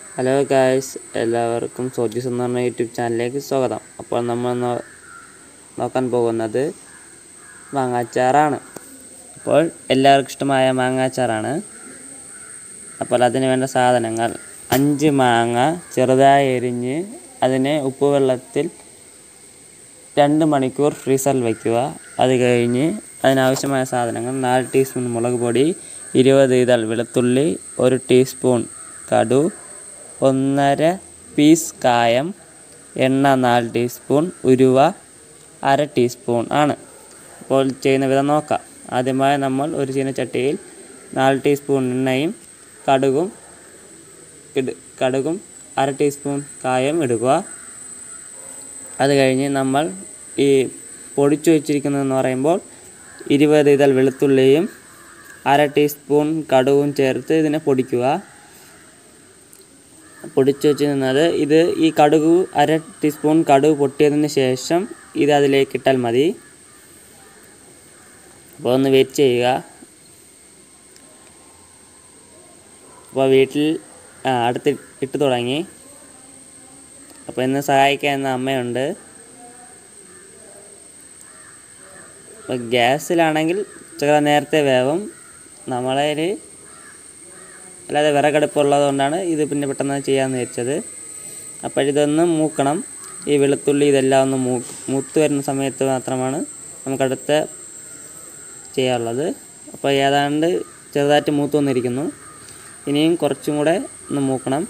hello guys എല്ലാവർക്കും സോജിസ് എന്ന് പറഞ്ഞ യൂട്യൂബ് ചാനലിലേക്ക് സ്വാഗതം അപ്പോൾ നമ്മൾ നോ- നോക്കാൻ പോകുന്നത് മാങ്ങാച്ചാറാണ് അപ്പോൾ എല്ലാവർക്കും ഇഷ്ടമായ മാങ്ങാച്ചാറാണ് അപ്പോൾ അതിന് വേണ്ട സാധനങ്ങൾ അഞ്ച് മാങ്ങ ചെറുതായി എരിഞ്ഞ് അതിനെ ഉപ്പുവെള്ളത്തിൽ രണ്ട് മണിക്കൂർ ഫ്രീസറിൽ വയ്ക്കുക അത് കഴിഞ്ഞ് അതിനാവശ്യമായ സാധനങ്ങൾ നാല് ടീസ്പൂൺ മുളക് പൊടി ഇരുപത് ഇതൾ വെളുത്തുള്ളി ഒരു ടീസ്പൂൺ കടു ഒന്നര പീസ് കായം എണ്ണ നാല് ടീസ്പൂൺ ഉരുവ അര ടീസ്പൂൺ ആണ് അപ്പോൾ ചെയ്യുന്ന വിധം നോക്കാം ആദ്യമായി നമ്മൾ ഒരു ചീനച്ചട്ടിയിൽ നാല് ടീസ്പൂൺ എണ്ണയും കടുകും ഇട് കടുകും അര ടീസ്പൂൺ കായം ഇടുക അത് കഴിഞ്ഞ് നമ്മൾ ഈ പൊടിച്ചു വച്ചിരിക്കുന്നതെന്ന് പറയുമ്പോൾ ഇരുപത് ഇതൾ വെളുത്തുള്ളിയും അര ടീസ്പൂൺ കടുവും ചേർത്ത് ഇതിനെ പൊടിക്കുക പൊടിച്ചു വെച്ചിരുന്നത് ഇത് ഈ കടുക് അര ടീസ്പൂൺ കടുക് പൊട്ടിയതിന് ശേഷം ഇത് അതിലേക്ക് ഇട്ടാൽ മതി അപ്പോൾ ഒന്ന് വെയിറ്റ് ചെയ്യുക അപ്പോൾ വീട്ടിൽ ആ അടുത്ത് ഇട്ട് തുടങ്ങി അപ്പോൾ ഇന്ന് സഹായിക്കാൻ ഇന്ന് അമ്മയുണ്ട് അപ്പോൾ ഗ്യാസിലാണെങ്കിൽ ചില നേരത്തെ വേവും നമ്മളെ അല്ലാതെ വിറകടുപ്പുള്ളത് കൊണ്ടാണ് ഇത് പിന്നെ പെട്ടെന്ന് ചെയ്യാമെന്ന് വെച്ചത് അപ്പോൾ ഇതൊന്ന് മൂക്കണം ഈ വെളുത്തുള്ളി ഇതെല്ലാം ഒന്ന് മൂ മൂത്ത് വരുന്ന സമയത്ത് മാത്രമാണ് നമുക്കടുത്ത ചെയ്യാനുള്ളത് അപ്പോൾ ഏതാണ്ട് ചെറുതായിട്ട് മൂത്ത് വന്നിരിക്കുന്നു ഇനിയും കുറച്ചും കൂടെ ഒന്ന് മൂക്കണം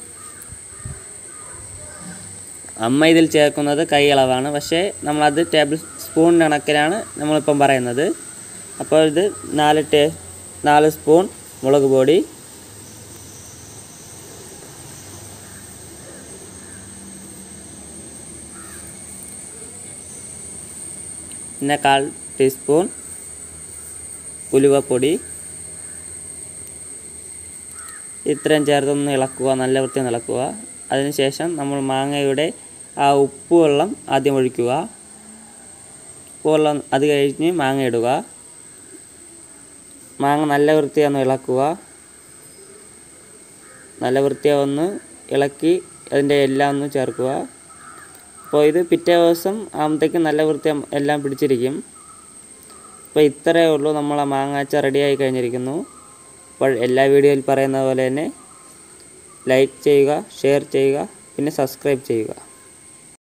അമ്മ ഇതിൽ ചേർക്കുന്നത് കൈ അളവാണ് പക്ഷേ നമ്മളത് ടേബിൾ സ്പൂൺ കണക്കിലാണ് നമ്മളിപ്പം പറയുന്നത് അപ്പോൾ ഇത് നാല് ടേ നാല് സ്പൂൺ മുളക് പൊടി പിന്നെ കാൽ ടീസ്പൂൺ ഉലുവപ്പൊടി ഇത്രയും ചേർത്തൊന്ന് ഇളക്കുക നല്ല വൃത്തി ഇളക്കുക അതിനുശേഷം നമ്മൾ മാങ്ങയുടെ ആ ഉപ്പ് വെള്ളം ആദ്യം ഒഴിക്കുക ഉപ്പ് വെള്ളം അത് കഴിഞ്ഞ് മാങ്ങ ഇടുക മാങ്ങ നല്ല വൃത്തിയൊന്ന് ഇളക്കുക നല്ല വൃത്തിയൊന്ന് ഇളക്കി അതിൻ്റെ എല്ലാം ഒന്ന് ചേർക്കുക അപ്പോൾ ഇത് പിറ്റേ ദിവസം ആകുമ്പോഴത്തേക്കും നല്ല വൃത്തി എല്ലാം പിടിച്ചിരിക്കും അപ്പോൾ ഇത്രയേ ഉള്ളൂ നമ്മളെ മാങ്ങാച്ച റെഡിയായി കഴിഞ്ഞിരിക്കുന്നു അപ്പോൾ എല്ലാ വീഡിയോയിൽ പറയുന്ന പോലെ തന്നെ ലൈക്ക് ചെയ്യുക ഷെയർ ചെയ്യുക പിന്നെ സബ്സ്ക്രൈബ് ചെയ്യുക